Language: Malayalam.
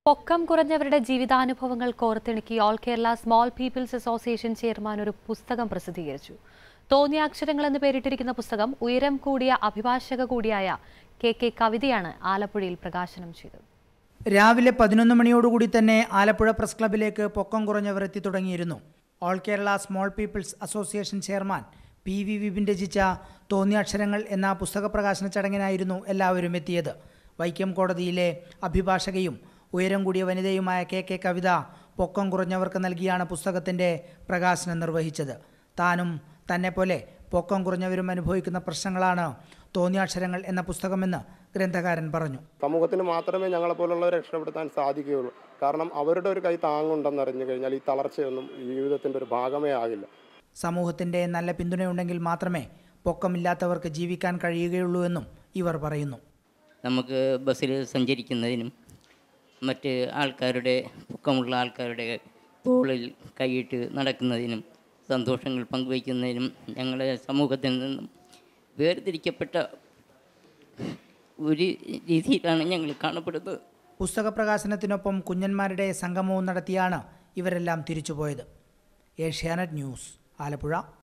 പൊക്കം കുറഞ്ഞവരുടെ ജീവിതാനുഭവങ്ങൾ കോർത്തിണക്കി all Kerala small people's association chairman ഒരു പുസ്തകം പ്രസിദ്ധീകരിച്ചു തോന്നിയ അക്ഷരങ്ങൾ എന്ന് പേരിട്ടിരിക്കുന്ന പുസ്തകം ഉയരം കൂടിയ അഭിഭാഷക കൂടിയായ കെ കെ കവിതയാണ് ആലപ്പുഴയിൽ പ്രകാശനം ചെയ്തത് രാവിലെ പതിനൊന്ന് മണിയോടുകൂടി തന്നെ ആലപ്പുഴ പ്രസ് ക്ലബിലേക്ക് പൊക്കം കുറഞ്ഞവർ എത്തി തുടങ്ങിയിരുന്നു all Kerala small people's association chairman P V Vipin രചിച്ച തോന്നിയാക്ഷരങ്ങൾ എന്ന പുസ്തക പ്രകാശന ചടങ്ങിനായിരുന്നു എല്ലാവരും എത്തിയത് വൈക്കം കോടതിയിലെ അഭിഭാഷകയും ഉയരം കൂടിയ വനിതയുമായ കെ കെ കവിത പൊക്കം കുറഞ്ഞവർക്ക് നൽകിയാണ് പുസ്തകത്തിൻ്റെ പ്രകാശനം നിർവഹിച്ചത് താനും തന്നെ പൊക്കം കുറഞ്ഞവരും അനുഭവിക്കുന്ന പ്രശ്നങ്ങളാണ് തോന്നിയാക്ഷരങ്ങൾ എന്ന പുസ്തകമെന്ന് ഗ്രന്ഥകാരൻ പറഞ്ഞു സമൂഹത്തിന് മാത്രമേ ഞങ്ങളെപ്പോലുള്ളവരെ രക്ഷപ്പെടുത്താൻ സാധിക്കുകയുള്ളൂ കാരണം അവരുടെ ഒരു കൈ താങ്ങുണ്ടെന്ന് അറിഞ്ഞു കഴിഞ്ഞാൽ ഈ തളർച്ചയൊന്നും ഈ ജീവിതത്തിൻ്റെ ഒരു ഭാഗമേ ആകില്ല സമൂഹത്തിൻ്റെ നല്ല പിന്തുണയുണ്ടെങ്കിൽ മാത്രമേ പൊക്കമില്ലാത്തവർക്ക് ജീവിക്കാൻ കഴിയുകയുള്ളൂ എന്നും ഇവർ പറയുന്നു നമുക്ക് ബസ്സിൽ സഞ്ചരിക്കുന്നതിനും മറ്റ് ആൾക്കാരുടെ പൊക്കമുള്ള ആൾക്കാരുടെ തോളിൽ കൈയിട്ട് നടക്കുന്നതിനും സന്തോഷങ്ങൾ പങ്കുവയ്ക്കുന്നതിനും ഞങ്ങളുടെ സമൂഹത്തിൽ നിന്നും വേർതിരിക്കപ്പെട്ട ഒരു രീതിയിലാണ് ഞങ്ങൾ കാണപ്പെടുന്നത് പുസ്തക പ്രകാശനത്തിനൊപ്പം കുഞ്ഞന്മാരുടെ സംഗമവും നടത്തിയാണ് ഇവരെല്ലാം തിരിച്ചുപോയത് ഏഷ്യാനെറ്റ് ന്യൂസ് ആലപ്പുഴ